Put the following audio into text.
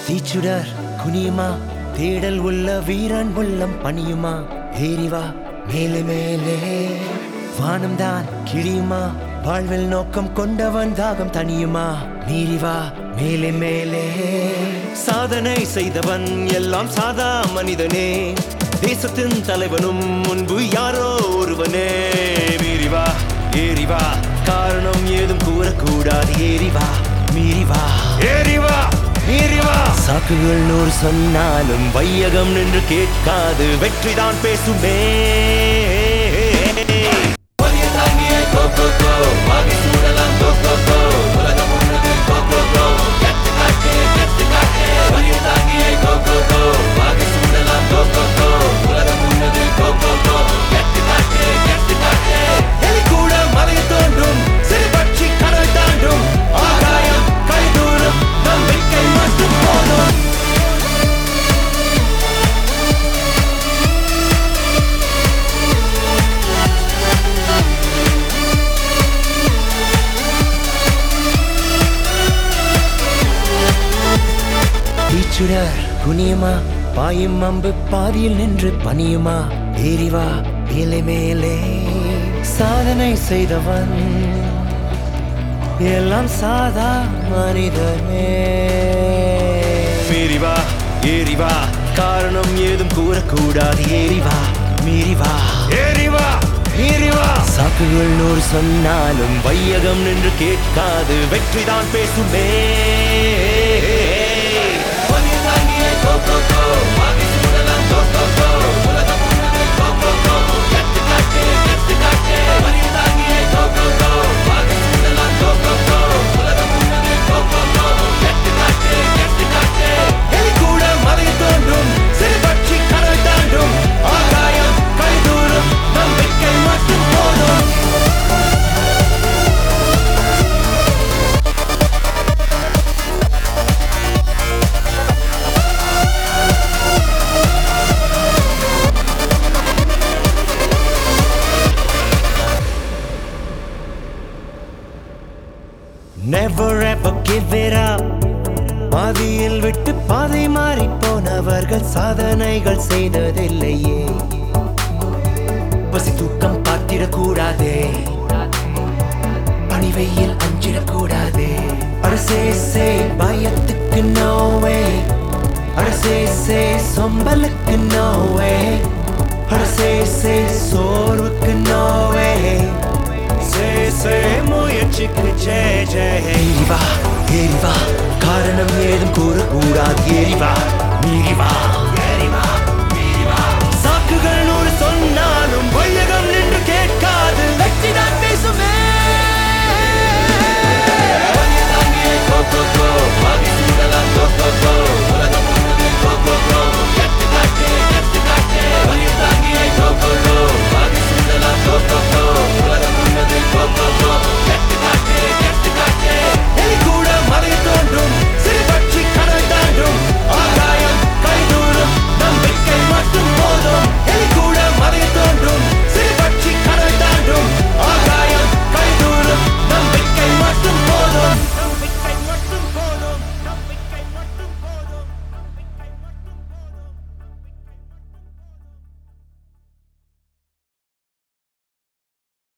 தீச்சுடர் குனியுமா தேடல் உள்ள வீரன் உள்ளம் பணியுமா ஏறிவா மேலே மேலே வானம்தான் கிழியுமா வாழ்வில் நோக்கம் கொண்டவன் தாகம் தனியுமா மீறிவா மேலே மேலே சாதனை செய்தவன் எல்லாம் சாதா மனிதனே தேசத்தின் தலைவனும் முன்பு யாரோ ஒருவனே மீறிவா ஏறிவா காரணம் ஏதும் கூறக்கூடாது ஏறிவா மீறிவா ஏறிவா மீறிவா சாக்குகள் நூறு சொன்னாலும் வையகம் நின்று கேட்காது வெற்றிதான் பேசுமே எலி கூட மலை தோன்றும் சிறு பட்சி கடல் தாண்டும் ஆகாயம் கைதூரும் நம்பிக்கை மட்டும் போதும் தீச்சுடர் குனியுமா பாயும் அம்பு பாதியில் நின்று பணியுமா ஏறிவா மேலே மேலே சாதனை செய்தவன் எல்லாம் சாதா மனிதனே மீறிவா ஏறிவா காரணம் ஏதும் கூறக்கூடாது ஏறிவா மீறிவா ஏறிவா மீறிவா சாக்குகள் நூறு சொன்னாலும் வையகம் நின்று கேட்காது வெற்றிதான் பேசுமே எலி கூட மலை தோன்றும் சிறு பட்சி கடல் தாண்டும் ஆகாயம் கைதூரும் நம்பிக்கை மட்டும் போதும் Never ever give it up பாதியில் விட்டு பாதை மாறி போனவர்கள் சாதனைகள் செய்ததில்லையே பசி தூக்கம் பார்த்திடக்கூடாதே பணிவையில் அஞ்சிடக்கூடாதே அரசே சே பயத்துக்கு நோவே அரசே சே சொம்பலுக்கு நோவே அரசே சே சோர்வுக்கு நோவே சே சே முயற்சிக்கு ஜெய ஜெய வா